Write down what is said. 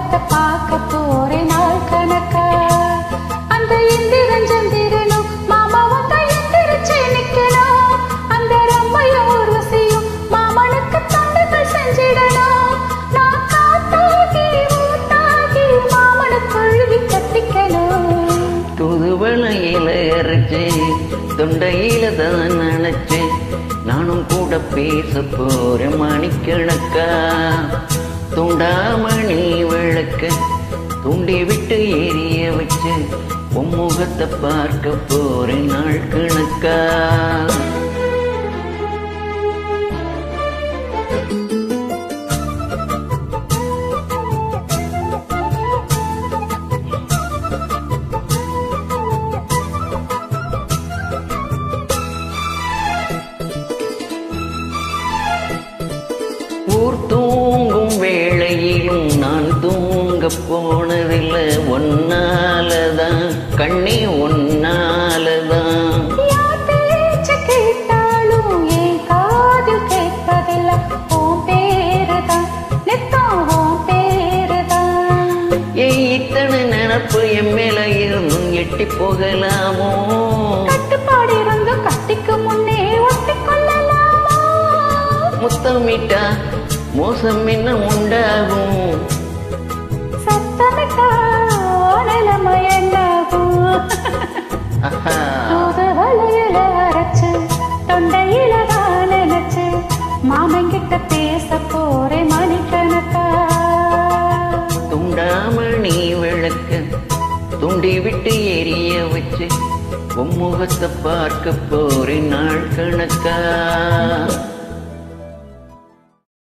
முகத்தை பார்க்க போறேன் நாள் கணக்கா அந்த இந்திரன் சந்திரனும் மாமா வந்த எந்திரிச்சு நிக்கணும் அந்த ரம்மையும் உருவசியும் மாமனுக்கு தொண்டுகள் செஞ்சிடணும் நான் காத்தாகி ஊத்தாகி மாமனை கழுவி கட்டிக்கணும் தூதுவளையில அரைச்சு தொண்டையில தான் நினைச்சு நானும் கூட பேச போறேன் மணிக்கணக்கா துண்டாமணி விளக்கு துண்டி விட்டு எரிய வச்சு உன் முகத்தை பார்க்க போறேன் நாள் கணக்கா ஊர் தூங்கும் வேளையிலும் நான் தூங்க போனதில்லை ஒன்னாலதான் கண்ணே ஒன்னாலதான் யார் பேச்ச கேட்டாலும் என் காதில் கேட்பதில்லை உன் பேருதான் நித்தம் உன் பேருதான் ஏய் இத்தனை நினப்பு என் மேல இருந்தும் எட்டி போகலாமோ கட்டுப்பாடு இருந்து கட்டிக்கு முன்னே ஒட்டிக் கொள்ளலாமா முத்தமிட்டா மோசம் என்ன உண்டாகும் சத்தமிட்டா நிலைமை என்னாகும் ஆஹா. தூது வலையில அரைச்சு தொண்டையில தான் நினைச்சு மாமங்கிட்ட பேச போறேன் மணிக்கணக்கா துண்டாமணி விளக்கு துண்டி விட்டு எரிய வச்சு உன் முகத்தை பார்க்க போறேன் நாள் கணக்கா